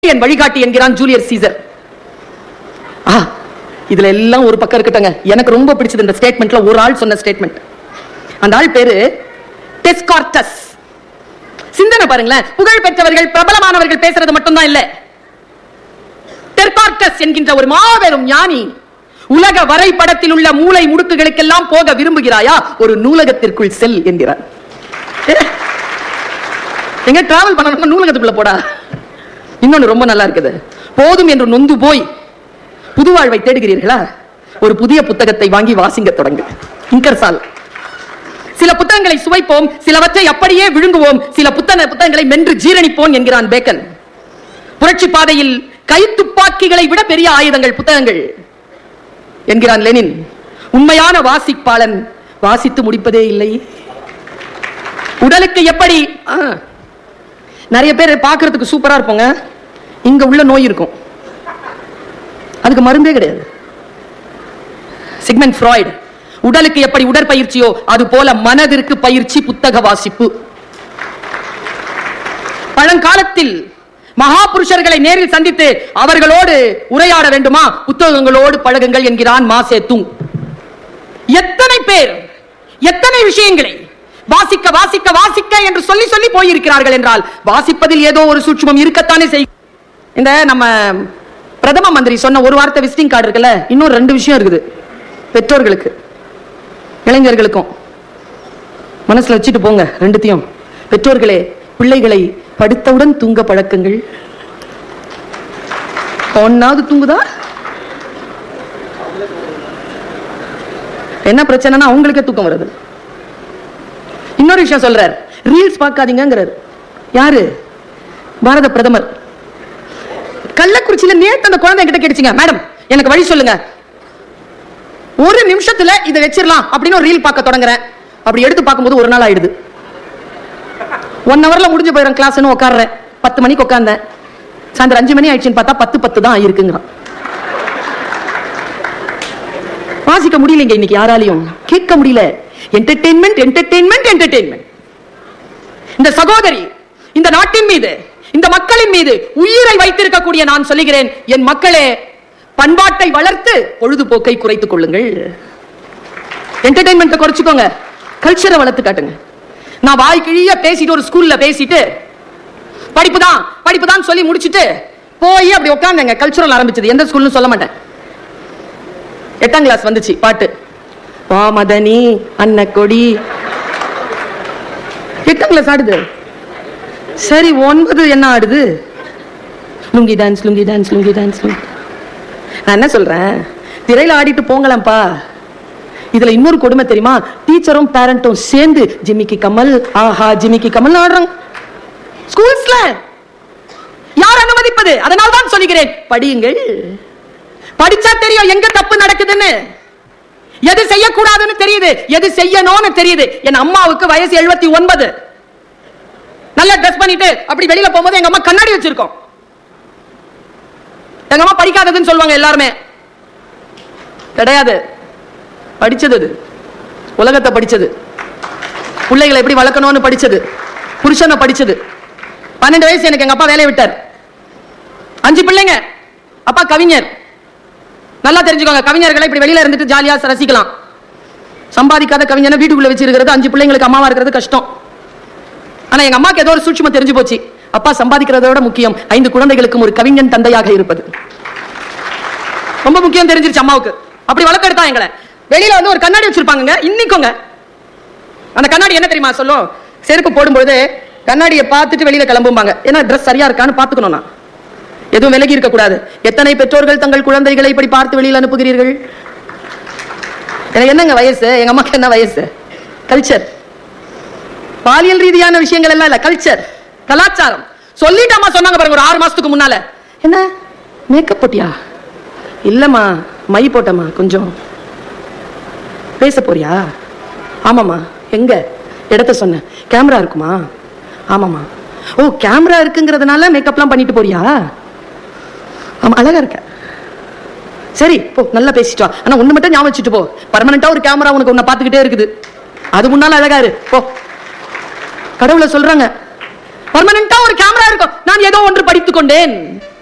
என் வழிகாட்டி என்கிறான் ஜூலியர் சீசர் ஆ இதுல எல்லாம் ஒரு பக்கம் இருக்கட்டங்க எனக்கு ரொம்ப பிடிச்சது இந்த ஸ்டேட்மெண்ட்ல ஒரு ஆள் சொன்ன ஸ்டேட்மெண்ட் அந்த ஆள் பேரு டெஸ்கார்டஸ் சிந்தனை பாருங்களேன் புகழ் பெற்றவர்கள் பிரபலமானவர்கள் பேசுறது மட்டும்தான் இல்ல டெர்கார்டஸ் என்கின்ற ஒரு மாபெரும் ஞானி உலக வரைபடத்தில் உள்ள மூளை முடுக்குகளுக்கெல்லாம் போக விரும்புகிறாயா ஒரு நூலகத்திற்குள் செல் என்கிறார் ஏ, எங்க டிராவல் பண்ணணும்னா நூலகத்துக்குள்ள போடா இன்னொன்னு ரொம்ப நல்லா இருக்குது போதும் என்று நொந்து போய் புது வாழ்வை தேடுகிறீர்களா ஒரு புதிய புத்தகத்தை வாங்கி வாசிங்க தொடங்கு இங்கர்சால் சில புத்தகங்களை சுவைப்போம் சிலவற்றை அப்படியே விழுங்குவோம் சில புத்தக புத்தகங்களை மென்று ஜீரணிப்போம் என்கிறான் பேக்கன் புரட்சி பாதையில் கைத்துப்பாக்கிகளை விட பெரிய ஆயுதங்கள் புத்தகங்கள் என்கிறான் லெனின் உண்மையான வாசிப்பாளன் வாசித்து முடிப்பதே இல்லை உடலுக்கு எப்படி ஆ, நிறைய பேர் பார்க்கிறதுக்கு சூப்பரா இருப்பாங்க இங்க உள்ள நோய் இருக்கும் அதுக்கு மருந்தே கிடையாது சிக்மெண்ட் ஃப்ராய்டு உடலுக்கு எப்படி உடற்பயிற்சியோ அது போல மனதிற்கு பயிற்சி புத்தக வாசிப்பு பழங்காலத்தில் மகா புருஷர்களை நேரில் சந்தித்து அவர்களோடு உரையாட வேண்டுமா புத்தகங்களோடு பழகுங்கள் என்கிறான் மாசே துங் எத்தனை பேர் எத்தனை விஷயங்களை வாசிக்க வாசிக்க வாசிக்க என்று சொல்லி சொல்லி போயிருக்கிறார்கள் என்றால் வாசிப்பதில் ஏதோ ஒரு சூட்சுமம் இருக்கத்தானே செய் இந்த நம்ம பிரதம மந்திரி சொன்ன ஒரு வார்த்தை விசிட்டிங் கார்டு இருக்குல்ல இன்னும் ரெண்டு விஷயம் இருக்குது பெற்றோர்களுக்கு இளைஞர்களுக்கும் மனசுல வச்சுட்டு போங்க ரெண்டுத்தையும் பெற்றோர்களே பிள்ளைகளை படுத்தவுடன் தூங்க பழக்கங்கள் ஒன்னாவது தூங்குதா என்ன பிரச்சனைனா அவங்களுக்கே தூக்கம் வருது இன்னொரு விஷயம் சொல்றார் ரீல்ஸ் பார்க்காதீங்கங்கிறார் யாரு பாரத பிரதமர் கள்ளக்குறிச்சியில நேத்து அந்த குழந்தை கிட்ட கேட்டுச்சுங்க மேடம் எனக்கு வழி சொல்லுங்க ஒரு நிமிஷத்துல இதை வச்சிரலாம் அப்படின்னு ஒரு ரீல் பார்க்க தொடங்குறேன் அப்படி எடுத்து பார்க்கும்போது ஒரு நாள் ஆயிடுது ஒன் ஹவர்ல முடிஞ்சு போயிடும் கிளாஸ்னு உட்காடுறேன் பத்து மணிக்கு உட்கார்ந்தேன் சாயந்தரம் அஞ்சு மணி ஆயிடுச்சுன்னு பார்த்தா பத்து பத்து தான் ஆயிருக்குங்கிறான் வாசிக்க முடியலைங்க இன்னைக்கு யாராலையும் கேட்க முடியல என்டர்டெயின்மெண்ட் என்டர்டெயின்மெண்ட் என்டர்டெயின்மெண்ட் இந்த சகோதரி இந்த நாட்டின் மீது இந்த மக்களின் மீது உயிரை வைத்திருக்கக்கூடிய நான் சொல்லுகிறேன் என் மக்களே பண்பாட்டை வளர்த்து பொழுதுபோக்கை குறைத்துக் கொள்ளுங்கள் என்டர்டெயின்மெண்ட்டை குறைச்சுக்கோங்க கல்ச்சரை வளர்த்து காட்டுங்க நான் வாய் கிழிய பேசிட்டு ஒரு ஸ்கூல்ல பேசிட்டு படிப்பு தான் படிப்பு தான் சொல்லி முடிச்சிட்டு போய் அப்படி உட்கார்ந்தேங்க கல்ச்சுரல் ஆரம்பிச்சது எந்த ஸ்கூல்னு சொல்ல மாட்டேன் எட்டாம் கிளாஸ் வந்துச்சு பாட்டு வா மதனி அன்ன கொடி எட்டாம் கிளாஸ் ஆடுது சரி ஒன்பது என்ன ஆடுது lungi dance lungi dance lungi dance lungi நான் என்ன சொல்றேன் திரையில ஆடிட்டு போங்களாம்ப்பா இதுல இன்னொரு கொடுமை தெரியுமா டீச்சரும் பேரண்ட்டும் சேர்ந்து ஜிமிக்கி கமல் ஆஹா ஜிமிக்கி கமல் ஆடுறாங்க ஸ்கூல்ஸ்ல யார் அனுமதிப்பது அதனால் தான் சொல்லுகிறேன் படியுங்கள் படிச்சா தெரியும் எங்க தப்பு நடக்குதுன்னு எது செய்யக்கூடாதுன்னு தெரியுது எது செய்யணும்னு தெரியுது என் அம்மாவுக்கு வயசு எழுபத்தி ஒன்பது நல்லா ட்ரெஸ் பண்ணிட்டு அப்படி வெளியில போகும்போது எங்க அம்மா கண்ணாடி வச்சிருக்கோம் எங்க அம்மா படிக்காததுன்னு சொல்லுவாங்க எல்லாருமே கிடையாது படிச்சது அது உலகத்தை படிச்சது பிள்ளைகளை எப்படி வளர்க்கணும்னு படிச்சது புருஷனை படிச்சது பன்னெண்டு வயசு எனக்கு எங்க அப்பா வேலையை விட்டார் அஞ்சு பிள்ளைங்க அப்பா கவிஞர் நல்லா தெரிஞ்சுக்கோங்க கவிஞர்களை இப்படி வெளியில இருந்துட்டு ஜாலியா ரசிக்கலாம் சம்பாதிக்காத கவிஞனை வீட்டுக்குள்ள வச்சிருக்கிறது அஞ்சு பிள்ளைங்களுக்கு அம்மாவா இருக்கிறது கஷ்டம் ஆனா எங்க அம்மாக்கு ஏதோ ஒரு சூட்சுமம் தெரிஞ்சு போச்சு அப்பா சம்பாதிக்கிறத விட முக்கியம் ஐந்து குழந்தைகளுக்கும் ஒரு கவிஞன் தந்தையாக இருப்பது ரொம்ப முக்கியம் தெரிஞ்சிருச்சு அம்மாவுக்கு அப்படி வளர்த்தெடுத்தா எங்களை வெளியில வந்து ஒரு கண்ணாடி வச்சிருப்பாங்க இன்னிக்கோங்க அந்த கண்ணாடி என்ன தெரியுமா சொல்லும் செருப்பு போடும்பொழுது கண்ணாடியை பார்த்துட்டு வெளியில கிளம்பும்பாங்க ஏன்னா ட்ரெஸ் சரியா இருக்கான்னு பார்த்துக்கணும் நான் எதுவும் விலகி இருக்க கூடாது எத்தனை பெற்றோர்கள் தங்கள் குழந்தைகளை இப்படி பார்த்து வெளியில் அனுப்புகிறீர்கள் எனக்கு என்னங்க வயசு எங்க அம்மாக்கு என்ன வயசு கல்ச்சர் பாலியல் ரீதியான விஷயங்கள் எல்லாம் இல்ல கல்ச்சர் கலாச்சாரம் சொல்லிட்டு அம்மா சொன்னாங்க பாருங்க ஒரு ஆறு மாசத்துக்கு முன்னால என்ன மேக்கப் போட்டியா இல்லம்மா மை போட்டம்மா கொஞ்சம் பேச போறியா ஆமாம்மா எங்க இடத்த சொன்னேன் கேமரா இருக்குமா ஆமாம்மா ஓ கேமரா இருக்குங்கிறதுனால மேக்கப்லாம் பண்ணிட்டு போறியா ஆமா அழகா இருக்க சரி போ நல்லா பேசிட்டு வா ஆனா ஒண்ணு மட்டும் ஞாபகம் வச்சுட்டு போ பர்மனண்டா ஒரு கேமரா உனக்கு உன்னை பார்த்துக்கிட்டே இருக்குது அது முன்னால அழகா இரு போ கடவுளை சொல்றாங்க பர்மனண்டா ஒரு கேமரா இருக்கும் நான் ஏதோ ஒன்று படித்துக் கொண்டேன்